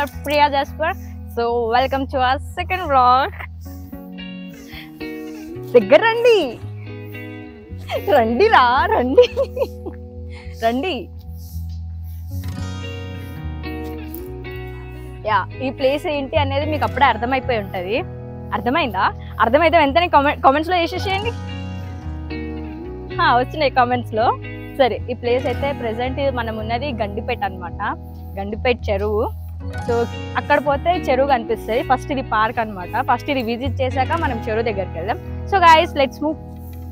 Your Priya Jasper so welcome to our second vlog దగ్గర రండి రండి రా రండి రండి యా ఈ ప్లేస్ ఏంటి అనేది మీకు అప్పుడే అర్థమైపోయి ఉంటుంది అర్థమైందా అర్థమైతే వెంటనే కామెంట్ కామెంట్స్లో వేసేసేయండి ఆ, వచ్చినాయి కామెంట్స్లో సరే ఈ ప్లేస్ అయితే ప్రెసెంట్ మనం ఉన్నది గండిపేట అన్నమాట గండిపేట చెరువు సో అక్కడ పోతే చెరువు కనిపిస్తుంది ఫస్ట్ ఇది పార్క్ అన్నమాట ఫస్ట్ ఇది విజిట్ చేశాక మనం చెరువు దగ్గరికి వెళ్దాం సో గాయస్ లెట్స్ మూవ్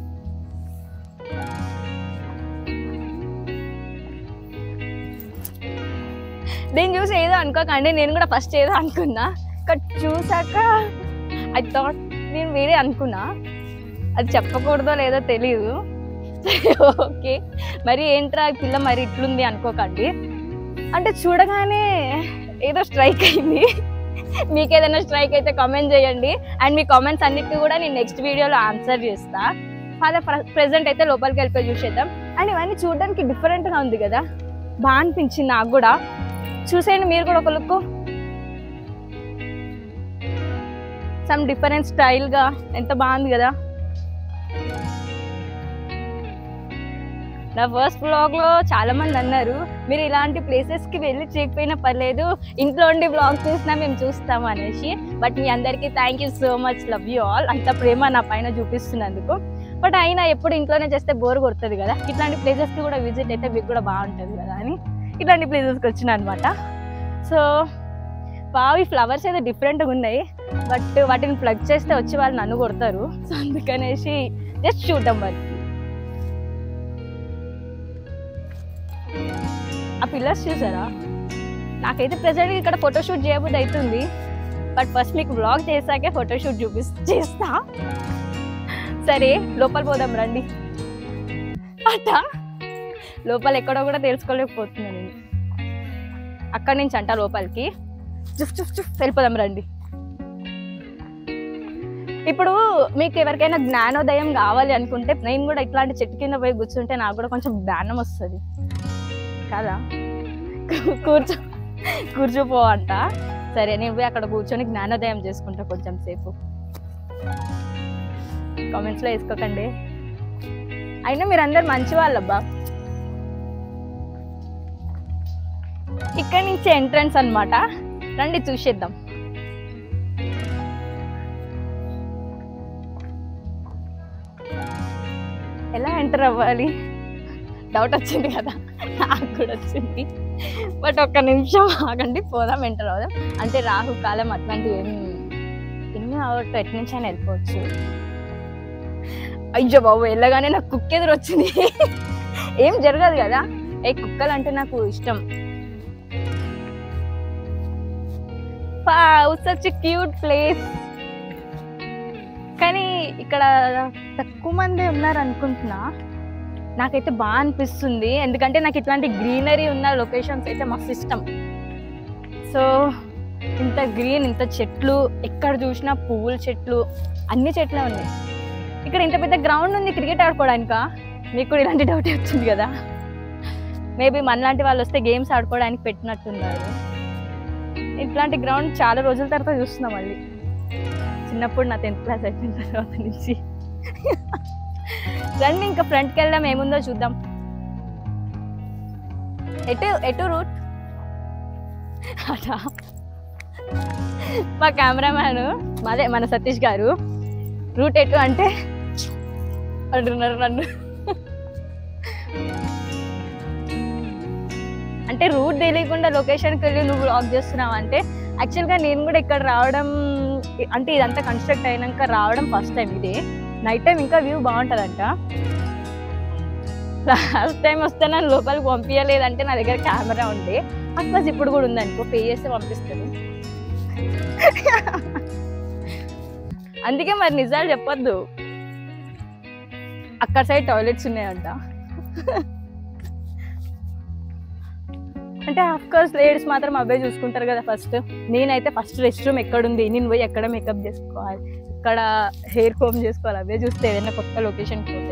దీన్ని చూసి ఏదో అనుకోకండి నేను కూడా ఫస్ట్ ఏదో అనుకున్నా ఇక్కడ చూసాక ఐ థాట్ నేను వేరే అనుకున్నా అది చెప్పకూడదో లేదో తెలియదు ఓకే మరి ఏంట్రా ఈ పిల్ల మరి ఇట్లుంది అనుకోకండి అంటే చూడగానే ఏదో స్ట్రైక్ అయింది మీకు ఏదైనా స్ట్రైక్ అయితే కామెంట్ చేయండి అండ్ మీ కామెంట్స్ అన్నిటికీ కూడా నేను నెక్స్ట్ వీడియోలో ఆన్సర్ చేస్తా అదే ప్రెసెంట్ అయితే లోపలికి వెళ్ళిపోయి చూసేద్దాం అండ్ ఇవన్నీ చూడడానికి డిఫరెంట్గా ఉంది కదా బాగా అనిపించింది నాకు కూడా చూసేయండి మీరు కూడా ఒక లుక్ సమ్ డిఫరెంట్ స్టైల్గా ఎంత బాగుంది కదా నా ఫస్ట్ బ్లాగ్ లో చాలా మంది అన్నారు మీరు ఇలాంటి ప్లేసెస్ కి వెళ్ళి చేయకపోయినా పర్లేదు ఇంట్లో ఉండి బ్లాగ్ చూసినా మేము చూస్తాం అనేసి బట్ మీ అందరికీ thank you so much love you all అంత ప్రేమ నా పైన చూపిస్తున్నందుకు బట్ అయినా ఎప్పుడు ఇంట్లోనే చేస్తే బోర్ కొడుతుంది కదా ఇట్లాంటి ప్లేసెస్ కి కూడా విజిట్ అయితే మీకు కూడా బాగుంటుంది కదా అని ఇట్లాంటి ప్లేసెస్కి వచ్చిన అనమాట సో బావి ఫ్లవర్స్ అయితే డిఫరెంట్గా ఉన్నాయి బట్ వాటిని ప్లగ్ చేస్తే వచ్చి వాళ్ళు నన్ను కొడతారు సో అందుకనేసి జస్ట్ చూడటం వరకు ఆ పిల్లర్స్ చూసారా నాకైతే ప్రెసెంట్ ఇక్కడ ఫోటోషూట్ చేయబుద్ధి అవుతుంది బట్ ఫస్ట్ మీకు బ్లాగ్ చేశాకే ఫోటోషూట్ చూపి చేస్తా సరే లోపల పోదాం రండి అట లోపల ఎక్కడో కూడా తెలుసుకోలేకపోతున్నాను నేను అక్కడి నుంచి అంట లోపలికి చుఫ్ చుఫ్ చుఫ్ వెళ్ళిపోదాం రండి ఇప్పుడు మీకు ఎవరికైనా జ్ఞానోదయం కావాలి అనుకుంటే నేను కూడా ఇట్లాంటి చెట్టు కింద పోయి కూర్చుంటే నాకు కూడా కొంచెం జ్ఞానం వస్తుంది కదా కూర్చో కూర్చోపో అంట సరే నేను పోయి అక్కడ కూర్చొని జ్ఞానోదయం చేసుకుంటా కొంచెం సేపు కామెంట్స్లో వేసుకోకండి అయినా మీరు అందరు మంచి వాళ్ళబ్బా ఇక్కడి నుంచి ఎంట్రన్స్ అన్నమాట రండి చూసేద్దాం ఎలా ఎంటర్ అవ్వాలి డౌట్ వచ్చింది కదా నాకు కూడా వచ్చింది బట్ ఒక్క నిమిషం ఆగండి పోదాం ఎంటర్ అవుదాం అంటే రాహు కాలం అట్లాంటివి ఏమి ఎన్ని అవట్ ఎటు నుంచి అయినా వెళ్ళిపోవచ్చు అయ్యో బాబు వెళ్ళగానే నాకు కుక్క ఎదురు వచ్చింది ఏం జరగదు కదా ఏ కుక్కలు అంటే నాకు ఇష్టం సచ్ క్యూట్ ప్లేస్ కానీ ఇక్కడ తక్కువ మంది ఉన్నారు అనుకుంటున్నా నాకైతే బాగా అనిపిస్తుంది ఎందుకంటే నాకు ఇట్లాంటి గ్రీనరీ ఉన్న లొకేషన్స్ అయితే మస్తు ఇష్టం సో ఇంత గ్రీన్ ఇంత చెట్లు ఎక్కడ చూసినా పువ్వుల చెట్లు అన్ని చెట్లే ఉన్నాయి ఇక్కడ ఇంత పెద్ద గ్రౌండ్ ఉంది క్రికెట్ ఆడుకోవడానికా మీకు కూడా ఇలాంటి డౌట్ వచ్చింది కదా మేబీ మనలాంటి వాళ్ళు వస్తే గేమ్స్ ఆడుకోవడానికి పెట్టినట్టున్నారు ఇట్లాంటి గ్రౌండ్ చాలా రోజుల తర్వాత చూస్తున్నాం మళ్ళీ చిన్నప్పుడు నా టెన్త్ క్లాస్ అయిపోయిన తర్వాత నుంచి రండి ఇంకా ఫ్రంట్కి వెళ్దాం ఏముందో చూద్దాం ఎటు ఎటు రూట్ అటా మా కెమెరామ్యాన్ మాదే మన సతీష్ గారు రూట్ ఎటు అంటే అంటున్నారు నన్ను అంటే రూట్ తెలియకుండా లొకేషన్కి వెళ్ళి నువ్వు బ్లాగ్ చేస్తున్నావు అంటే యాక్చువల్గా నేను కూడా ఇక్కడ రావడం అంటే ఇదంతా కన్స్ట్రక్ట్ అయినాక రావడం ఫస్ట్ టైం ఇదే నైట్ టైం ఇంకా వ్యూ బాగుంటుందంట లాస్ట్ టైం వస్తే నన్ను లోపలికి పంపించలేదంటే నా దగ్గర కెమెరా ఉండే అట్లా ఇప్పుడు కూడా ఉంది అనుకో పే చేస్తే పంపిస్తారు అందుకే మరి నిజాలు చెప్పొద్దు అక్కడ సైడ్ టాయిలెట్స్ ఉన్నాయంట అంటే ఆఫ్ కోర్స్ లేడీస్ మాత్రం అవే చూసుకుంటారు కదా ఫస్ట్ నేనైతే ఫస్ట్ రెస్ట్ రూమ్ ఎక్కడుంది నేను పోయి ఎక్కడ మేకప్ చేసుకోవాలి ఇక్కడ హెయిర్ కోమ్ చేసుకోవాలి అవే చూస్తే ఏదైనా కొత్త లొకేషన్కి పోతే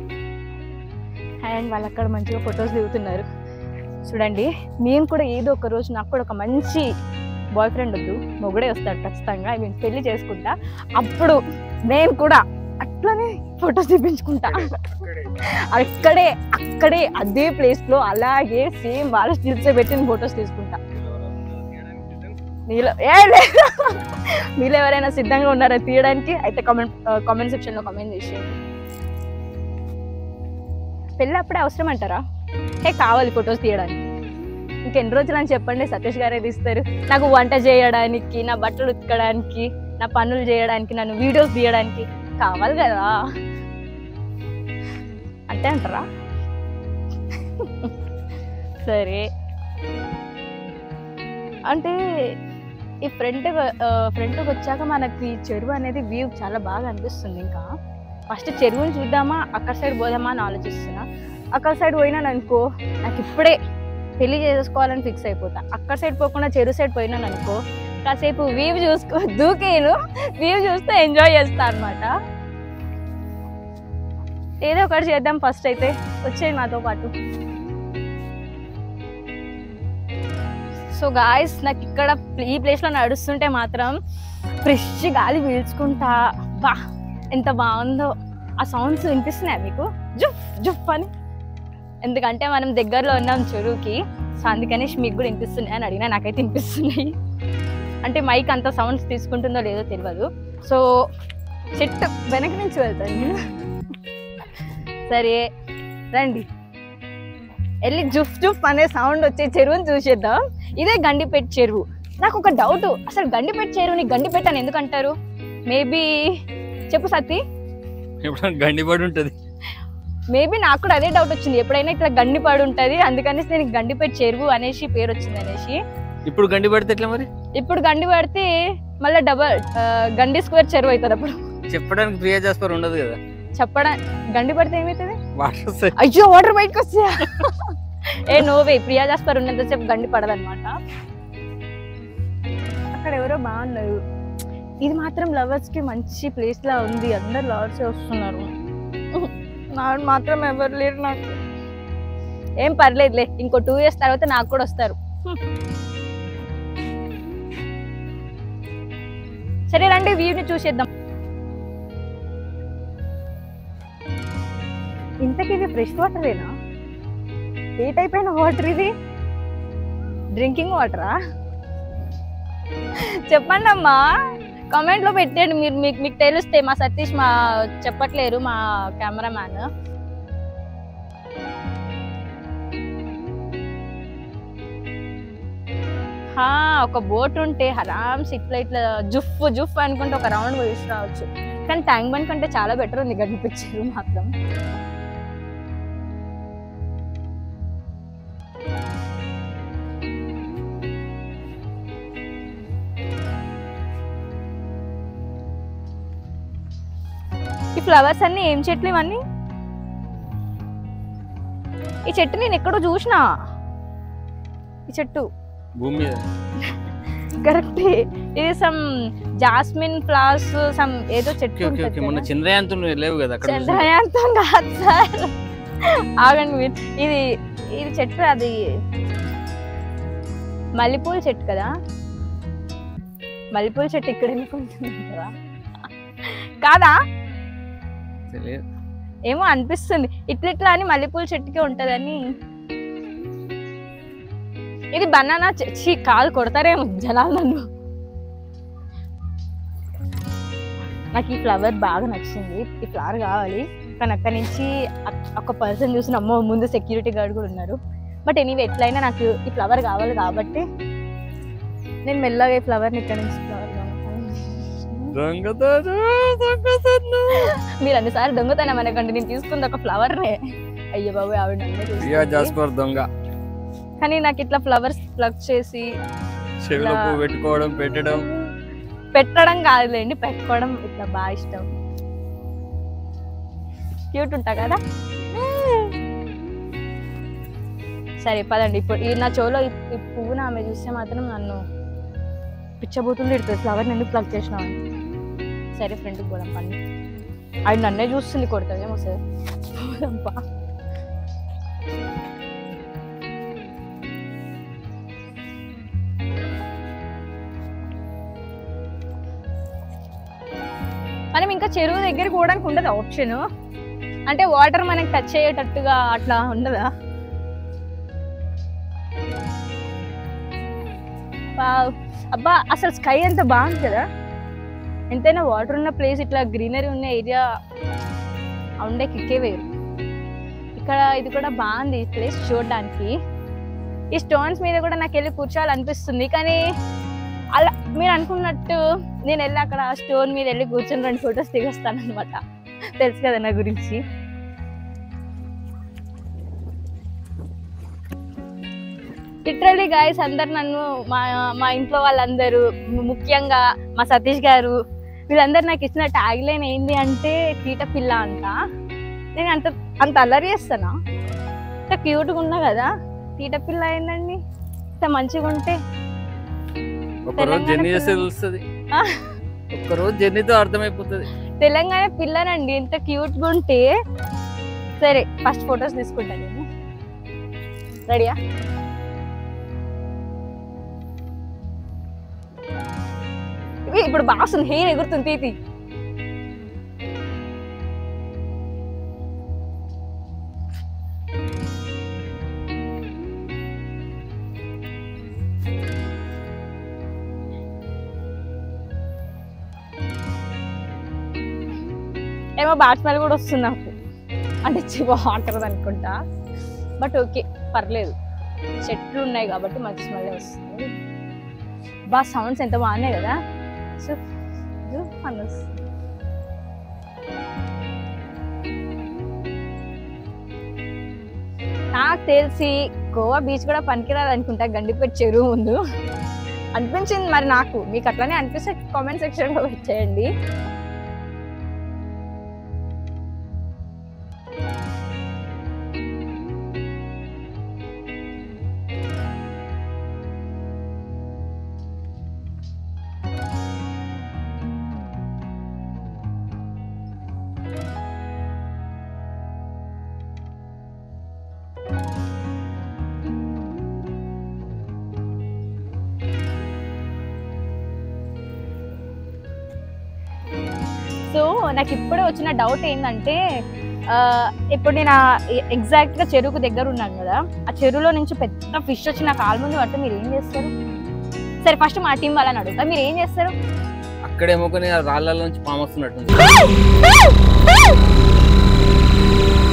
అండ్ వాళ్ళు అక్కడ మంచిగా ఫొటోస్ దిగుతున్నారు చూడండి నేను కూడా ఏదో ఒక రోజు నాకు కూడా ఒక మంచి బాయ్ ఫ్రెండ్ వద్దు మొగుడే వస్తాడు ఖచ్చితంగా ఐ మీన్ పెళ్లి చేసుకుంటా అప్పుడు నేను కూడా అట్లనే ఫొటోస్ తీపించుకుంటా అక్కడే అక్కడే అదే ప్లేస్ లో అలాగే సేమ్ వాళ్ళ స్టిల్స్ పెట్టిన ఫొటోస్ తీసుకుంటా మీలో ఏ లేదు మీలో ఎవరైనా సిద్ధంగా ఉన్నారా తీయడానికి అయితే కామెంట్ కామెంట్ సెక్షన్ లో కామెంట్ చేసేయండి పెళ్ళి అప్పుడే అవసరం అంటారా ఏ కావాలి ఫొటోస్ తీయడానికి ఇంకెన్ని రోజులు అని చెప్పండి సతీష్ గారే తీస్తారు నాకు వంట చేయడానికి నా బట్టలు ఉతకడానికి నా పనులు చేయడానికి నన్ను వీడియోస్ తీయడానికి కావాలి కదా అంటే అంటారా సరే అంటే ఈ ఫ్రంట్ ఫ్రంట్కి వచ్చాక మనకి చెరువు అనేది వ్యూ చాలా బాగా అనిపిస్తుంది ఇంకా ఫస్ట్ చెరువుని చూద్దామా అక్కడ సైడ్ పోదామా అని ఆలోచిస్తున్నా అక్కడ సైడ్ పోయినాను అనుకో నాకు ఇప్పుడే పెళ్లి చేసుకోవాలని ఫిక్స్ అయిపోతా అక్కడ సైడ్ పోకుండా చెరువు సైడ్ పోయినాను అనుకో కాసేపు వ్యూ చూసుకో దూకేను వ్యూ చూస్తే ఎంజాయ్ చేస్తా అనమాట ఏదో ఒకటి చేద్దాం ఫస్ట్ అయితే వచ్చేయి నాతో పాటు సో గాయస్ నాకు ఇక్కడ ఈ ప్లేస్లో నడుస్తుంటే మాత్రం ఫ్రెష్ గాలి పీల్చుకుంటా బా ఎంత బాగుందో ఆ సౌండ్స్ వినిపిస్తున్నాయి మీకు జుఫ్ జుఫ్ అని ఎందుకంటే మనం దగ్గరలో ఉన్నాం చెరువుకి సో అందుకని మీకు కూడా వినిపిస్తున్నాయి అని అడిగినా నాకైతే వినిపిస్తున్నాయి అంటే మైక్ అంత సౌండ్స్ తీసుకుంటుందో లేదో తెలియదు సో చెట్టు వెనక నుంచి వెళ్తాను సరే రండి వెళ్ళి జుఫ్ జుఫ్ అనే సౌండ్ వచ్చే చెరువుని చూసేద్దాం ఇదే గండిపేట చెరువు నాకు ఒక డౌట్ అసలు గండిపేట చెరువుని గండిపేట అని ఎందుకు అంటారు మేబీ చెప్పు సతీ ఎప్పుడైనా గండిపడి ఉంటుంది మేబీ నాకు కూడా అదే డౌట్ వచ్చింది ఎప్పుడైనా ఇట్లా గండి పడి ఉంటుంది అందుకని నేను గండిపేట చెరువు అనేసి పేరు వచ్చింది అనేసి ఇప్పుడు గండి పడితే ఎట్లా మరి ఇప్పుడు గండి పడితే మళ్ళీ డబల్ గండి స్క్వేర్ చెరువు అవుతుంది అప్పుడు చెప్పడానికి ప్రియా జాస్పర్ ఉండదు కదా చెప్పడం గండి పడితే ఏమవుతుంది వాటర్ వస్తాయి అయ్యో వాటర్ బయటకు వస్తాయా ఏ నోవే ప్రియా జాస్పర్ ఉన్నంతసేపు గండి పడదనమాట అక్కడ ఎవరో బాగున్నారు ఇది మాత్రం లవర్స్ కి మంచి ప్లేస్ లా ఉంది అందరు లవర్స్ వస్తున్నారు నాకు మాత్రం ఎవరు లేరు నాకు ఏం పర్లేదులే ఇంకో టూ ఇయర్స్ తర్వాత నాకు కూడా వస్తారు సరే రండి వ్యూని చూసేద్దాం ఇంతకీ ఇది ఫ్రెష్ వాటరేనా ఏ టైప్ అయిన వాటర్ ఇది డ్రింకింగ్ వాటరా చెప్పండి అమ్మా కామెంట్ లో పెట్టండి మీరు మీకు మీకు తెలిస్తే మా సతీష్ మా చెప్పట్లేరు మా కెమెరామ్యాన్ హా, ఒక బోట్ ఉంటే హరామ్స్ ఇట్లా ఇట్లా జుఫ్ జుఫ్ అనుకుంటే ఒక రౌండ్ వేసి రావచ్చు కానీ ట్యాంక్ బండ్ కంటే చాలా బెటర్ ఉంది కనిపించారు మాత్రం ఈ ఫ్లవర్స్ అన్ని ఏం చెట్లు ఇవన్నీ ఈ చెట్టు నేను ఎక్కడో చూసినా ఈ చెట్టు భూమి మీద కరెక్ట్ ఇది సమ్ జాస్మిన్ ఫ్లవర్స్ సమ్ ఏదో చెట్టు ఓకే ఓకే ఓకే మొన్న ఉంటుంది చంద్రయాంతం లేవు కదా అక్కడ చూసాను. చంద్రయాంతం కాదు సార్ ఆగండి మీరు ఇది ఇది చెట్టు అది మల్లెపూల చెట్టు కదా మల్లెపూల చెట్టు ఇక్కడ ఎందుకు ఉంటుంది కదా కాదా తెలియదు ఏమో అనిపిస్తుంది ఇట్లా ఇట్లా అని మల్లెపూల చెట్టుకే ఉంటదని ఇది బనానా చీ కాదు కొడతారేమో జనాలు నన్ను నాకు ఈ ఫ్లవర్ బాగా నచ్చింది ఈ ఫ్లవర్ కావాలి కానీ అక్కడి నుంచి అక్- ఒక పర్సన్ చూసిన అమ్మో ముందు సెక్యూరిటీ గార్డ్ కూడా ఉన్నారు బట్ ఎనీవే ఎట్లయినా నాకు ఈ ఫ్లవర్ కావాలి కాబట్టి నేను మెల్లగా ఈ ఫ్లవర్ని ఇక్కడ నుంచి ఫ్లవర్ దొంగతనం, దొంగతనం. మీరు అన్నిసార్లు దొంగతనం అనకండి నేను తీసుకుంది ఒక ఫ్లవర్నే అయ్యో బాబు ఆవిడ నన్నే ప్రియా చూస్తుంది. జాస్పర్ దొంగ కానీ నాకు ఇట్లా ఫ్లవర్స్ ప్లగ్ చేసి చెవిలో ఇలా- పువ్వు పెట్టుకోవడం పెట్టడం పెట్టడం కాదులేండి పెట్టుకోవడం ఇట్లా బాగా ఇష్టం క్యూట్ ఉంటా కదా సరే పదండి ఇప్పుడు ఈ నా చెవులో ఈ ఈ పువ్వుని ఆమె చూస్తే మాత్రం నన్ను పిచ్చబోతుంది ఇడుతుంది ఫ్లవర్ ఎందుకు ప్లగ్ చేసినావు అని. సరే ఫ్రెండ్కి పోదాం పని అది నన్నే చూస్తుంది కొడుతుందేమో సార్ పోదాంపా. మనం ఇంకా చెరువు దగ్గరికి పోవడానికి ఉండదు ఆప్షన్ అంటే వాటర్ మనకి టచ్ అయ్యేటట్టుగా అట్లా ఉండదా వావ్. అబ్బా అసలు స్కై ఎంత బాగుంది కదా ఎంతైనా వాటర్ ఉన్న ప్లేస్ ఇట్లా గ్రీనరీ ఉన్న ఏరియా ఉండే కిక్కే వేరు ఇక్కడ ఇది కూడా బాగుంది ఈ ప్లేస్ చూడడానికి ఈ స్టోన్స్ మీద కూడా నాకు వెళ్ళి కూర్చోవాలనిపిస్తుంది కానీ అలా మీరు అనుకున్నట్టు నేను వెళ్ళి అక్కడ స్టోన్ మీద వెళ్ళి కూర్చొని రెండు ఫొటోస్ దిగొస్తాను అనమాట తెలుసు కదా నా గురించి లిటరలీ గాయస్ అందరు నన్ను మా మా ఇంట్లో వాళ్ళందరూ ముఖ్యంగా మా సతీష్ గారు వీళ్ళందరూ నాకు ఇచ్చిన ట్యాగ్ లైన్ ఏంది అంటే తీట పిల్ల అంట నేను అంత అంత అల్లరి చేస్తానా ఇంత క్యూట్గా ఉన్నా కదా తీట పిల్ల ఏందండి ఇంత మంచిగా ఉంటే ఒకరోజు జర్నీ తెలంగాణ చేస్తే తెలుస్తుంది ఆ. ఒక్కరోజు జర్నీతో అర్థమైపోతుంది తెలంగాణ పిల్లనండి ఎంత క్యూట్గా ఉంటే సరే ఫస్ట్ ఫొటోస్ తీసుకుంటాను నేను రెడీయా ఇవి ఇప్పుడు బాగుంది హెయిర్ ఎగురుతుంది తీతి ఏమో బ్యాట్ స్మెల్ కూడా వస్తుంది నాకు అంటే చివ వాటర్ అనుకుంటా బట్ ఓకే పర్లేదు చెట్లు ఉన్నాయి కాబట్టి మంచి స్మెల్ వస్తుంది బా సౌండ్స్ ఎంత బాగున్నాయి కదా సో ఫన్ వస్తుంది నాకు తెలిసి గోవా బీచ్ కూడా పనికిరాదు అనుకుంటా గండిపేట చెరువు ముందు అనిపించింది మరి నాకు మీకు అట్లానే అనిపిస్తే కామెంట్ సెక్షన్లో వచ్చేయండి సో నాకు ఇప్పుడే వచ్చిన డౌట్ ఏంటంటే ఆ, ఇప్పుడు నేను ఎగ్జాక్ట్ గా చెరువుకు దగ్గర ఉన్నాను కదా ఆ చెరువులో నుంచి పెద్ద ఫిష్ వచ్చి నా కాలు ముందు పడితే మీరు ఏం చేస్తారు సరే ఫస్ట్ మా టీం వాళ్ళని అడుగుతా మీరు ఏం చేస్తారు అక్కడేమో కొన్ని రాళ్ళ నుంచి పాము వస్తున్నట్టు